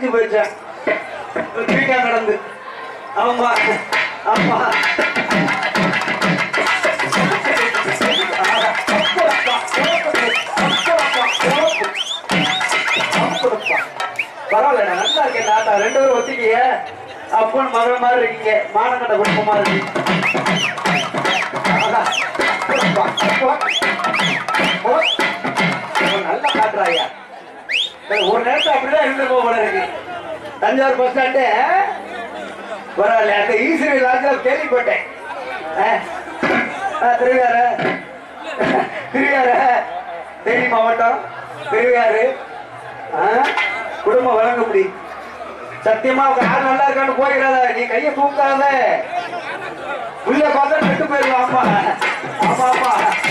அடிச்சு போயிடுச்சேன் வீட்டா கடந்து ஆமா ஆமா பரவாயில்ல நல்லா இருக்கேன் தாத்தா ரெண்டு பேரும் ஒத்திக்கிய அப்பன் மகள் மாதிரி இருக்கீங்க மானக்கட்ட குடும்பமா இருக்கு ஆஹா. நல்லா காட்டுறாயா ஒரு நேரத்துல அப்படிதான் இருந்து போல இருக்கு தஞ்சாவூர் பஸ் ஸ்டாண்டு பரவாயில்ல அந்த ஈஸ்வரி லாட்ஜில் கேள்விப்பட்டேன் ஆ, ஆ, திருவையாறு திருவையாறு தேனி மாவட்டம் திருவையாறு ஆ, குடும்பம் வழங்கும்படி சத்தியமா உங்க ஆள் நல்லா இருக்கான்னு போயிடாத நீ கையை தூக்காத உள்ள பார்த்தா கெட்டு போயிடலாம் ஆமா ஆமா ஆமா